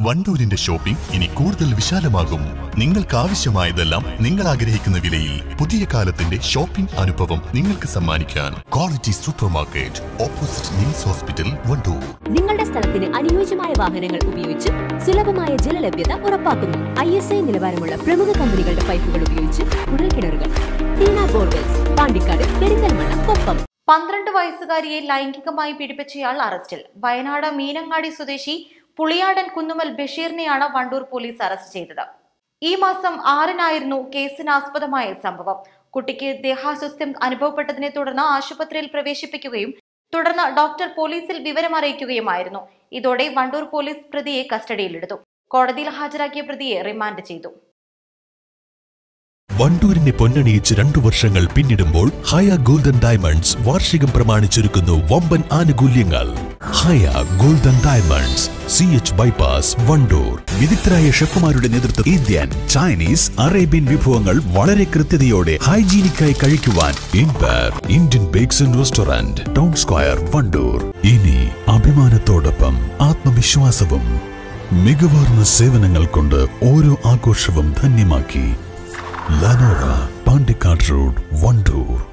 വണ്ടൂരിന്റെ shopping ഇനി കൂടുതൽ വിശാലമാകും നിങ്ങൾക്ക് ആവശ്യമായതെല്ലാം നിങ്ങൾ ആഗ്രഹിക്കുന്ന വിലയിൽ പുതിയ കാലത്തിന്റെ ഷോപ്പിംഗ് അനുഭവം നിങ്ങൾക്ക് സമ്മാനിക്കാൻ quality super market opposite Nims hospital Wandoor നിങ്ങളുടെ സ്ഥലത്തിന് അനുയോജ്യമായ വാഹനങ്ങൾ ഉപയോഗിച്ച് സുലഭമായ ജലലഭ്യത ഉറപ്പാക്കുന്നു ഐ എസ് ഐ നിലവാരമുള്ള പ്രമുഖ കമ്പനികളുടെ പൈപ്പുകൾ ഉപയോഗിച്ച് കുഴൽക്കിണറുകൾ ടീന ബോർവെൽസ് പാണ്ടിക്കാട് പെരിന്തൽമണ്ണ കൊപ്പം പന്ത്രണ്ട് വയസ്സുകാരിയെ ലൈംഗികമായി പീഡിപ്പിച്ചയാൾ അറസ്റ്റിൽ വയനാട് മീനങ്ങാടി സ്വദേശി പുളിയാടൻ കുന്നുമൽ ബഷീറിനെയാണ് വണ്ടൂർ പോലീസ് അറസ്റ്റ് ചെയ്തത് ഈ മാസം ആറിനായിരുന്നു കേസിനാസ്പദമായ സംഭവം കുട്ടിക്ക് ദേഹാസ്വസ്ഥ്യം അനുഭവപ്പെട്ടതിനെ തുടർന്ന് ആശുപത്രിയിൽ പ്രവേശിപ്പിക്കുകയും തുടർന്ന് ഡോക്ടർ പോലീസിൽ വിവരം അറിയിക്കുകയുമായിരുന്നു ഇതോടെ വണ്ടൂർ പോലീസ് പ്രതിയെ കസ്റ്റഡിയിലെടുത്തു കോടതിയിൽ ഹാജരാക്കിയ പ്രതിയെ റിമാൻഡ് ചെയ്തു വണ്ടൂരിനെ പൊന്നണിയിച്ച് രണ്ടു വർഷങ്ങൾ പിന്നിടുമ്പോൾ ഹയ ഗോൾഡൻ ഡയമണ്ട്സ് വാർഷികം പ്രമാണിച്ചൊരുക്കുന്നു വമ്പൻ ആനുകൂല്യങ്ങൾ Haya golden diamonds C H bypass Wandoor വിദഗ്ധരായ ഷെഫുമാരുടെ നേതൃത്വം ഇന്ത്യൻ ചൈനീസ് അറേബ്യൻ വിഭവങ്ങൾ വളരെ കൃത്യതയോടെ ഹൈജീനിക്കായി കഴിക്കുവാൻ empire Indian bakes and restaurant town square Wandoor ഇനി അഭിമാനത്തോടൊപ്പം ആത്മവിശ്വാസവും മികവാർന്ന സേവനങ്ങൾ കൊണ്ട് ഓരോ ആഘോഷവും ധന്യമാക്കി ലനോറ പാണ്ടിക്കാട് റോഡ് വണ്ടൂർ